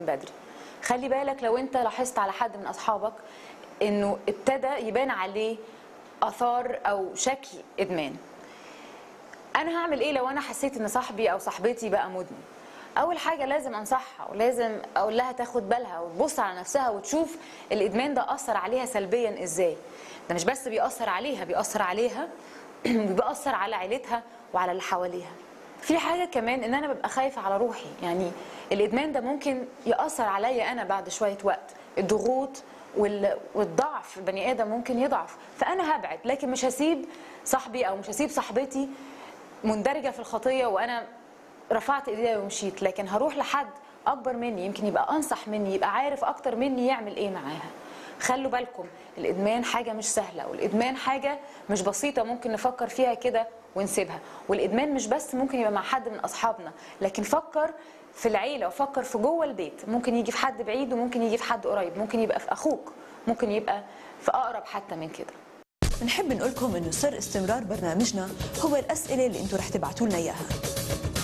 بدري خلي بالك لو انت لاحظت على حد من اصحابك انه ابتدى يبان عليه اثار او شكل ادمان انا هعمل ايه لو انا حسيت ان صاحبي او صاحبتي بقى مدمن اول حاجه لازم انصحها ولازم اقول لها تاخد بالها وتبص على نفسها وتشوف الادمان ده اثر عليها سلبيا ازاي ده مش بس بيأثر عليها بيأثر عليها بيأثر على عيلتها وعلى اللي حواليها في حاجه كمان ان انا ببقى خايفه على روحي يعني الادمان ده ممكن ياثر عليا انا بعد شويه وقت الضغوط وال- والضعف البني ادم ممكن يضعف فانا هبعد لكن مش هسيب صاحبي او مش هسيب صاحبتي مندرجه في الخطيه وانا رفعت ايديا ومشيت لكن هروح لحد اكبر مني يمكن يبقى انصح مني يبقى عارف اكتر مني يعمل ايه معاها خلوا بالكم الادمان حاجه مش سهله والادمان حاجه مش بسيطه ممكن نفكر فيها كده ونسيبها والادمان مش بس ممكن يبقى مع حد من اصحابنا لكن فكر في العيله وفكر في جوه البيت ممكن يجي في حد بعيد وممكن يجي في حد قريب ممكن يبقى في اخوك ممكن يبقى في اقرب حتى من كده بنحب نقول لكم انه سر استمرار برنامجنا هو الاسئله اللي انتم رح تبعتوا لنا اياها